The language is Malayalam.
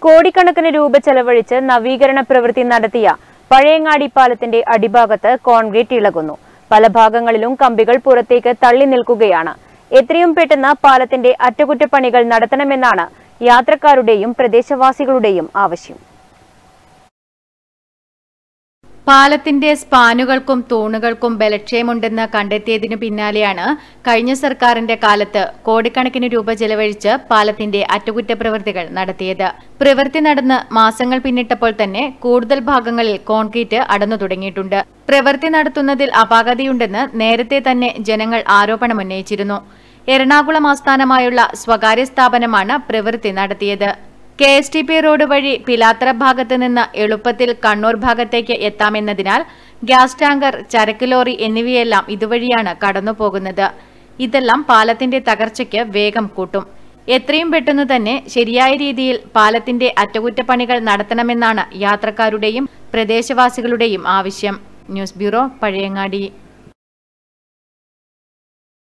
കോടിക്കണക്കിന് രൂപ ചെലവഴിച്ച് നവീകരണ പ്രവൃത്തി നടത്തിയ പഴയങ്ങാടി പാലത്തിന്റെ അടിഭാഗത്ത് കോൺക്രീറ്റ് ഇളകുന്നു പല ഭാഗങ്ങളിലും കമ്പികൾ പുറത്തേക്ക് തള്ളി നിൽക്കുകയാണ് എത്രയും പെട്ടെന്ന് പാലത്തിന്റെ അറ്റകുറ്റപ്പണികൾ നടത്തണമെന്നാണ് യാത്രക്കാരുടെയും പ്രദേശവാസികളുടെയും ആവശ്യം പാലത്തിന്റെ സ്പാനുകൾക്കും തൂണുകൾക്കും ബലക്ഷയമുണ്ടെന്ന് കണ്ടെത്തിയതിനു പിന്നാലെയാണ് കഴിഞ്ഞ സർക്കാരിന്റെ കാലത്ത് കോടിക്കണക്കിന് രൂപ ചെലവഴിച്ച് പാലത്തിന്റെ അറ്റകുറ്റപ്രവൃത്തികൾ നടത്തിയത് പ്രവൃത്തി നടന്ന് മാസങ്ങൾ പിന്നിട്ടപ്പോൾ തന്നെ കൂടുതൽ ഭാഗങ്ങളിൽ കോൺക്രീറ്റ് അടന്നു തുടങ്ങിയിട്ടുണ്ട് പ്രവൃത്തി നടത്തുന്നതിൽ അപാകതയുണ്ടെന്ന് നേരത്തെ തന്നെ ജനങ്ങൾ ആരോപണമുന്നയിച്ചിരുന്നു എറണാകുളം ആസ്ഥാനമായുള്ള സ്വകാര്യ സ്ഥാപനമാണ് പ്രവൃത്തി നടത്തിയത് K S T P road വഴി പിലാത്തറ ഭാഗത്ത് നിന്ന് എളുപ്പത്തിൽ കണ്ണൂർ ഭാഗത്തേക്ക് എത്താമെന്നതിനാൽ ഗ്യാസ് ടാങ്കർ ചരക്ക് ലോറി എന്നിവയെല്ലാം ഇതുവഴിയാണ് കടന്നുപോകുന്നത് ഇതെല്ലാം പാലത്തിന്റെ തകർച്ചയ്ക്ക് വേഗം കൂട്ടും എത്രയും പെട്ടെന്ന് തന്നെ ശരിയായ രീതിയിൽ പാലത്തിന്റെ അറ്റകുറ്റപ്പണികൾ നടത്തണമെന്നാണ് യാത്രക്കാരുടെയും പ്രദേശവാസികളുടെയും ആവശ്യം ന്യൂസ് ബ്യൂറോ പഴയങ്ങാടി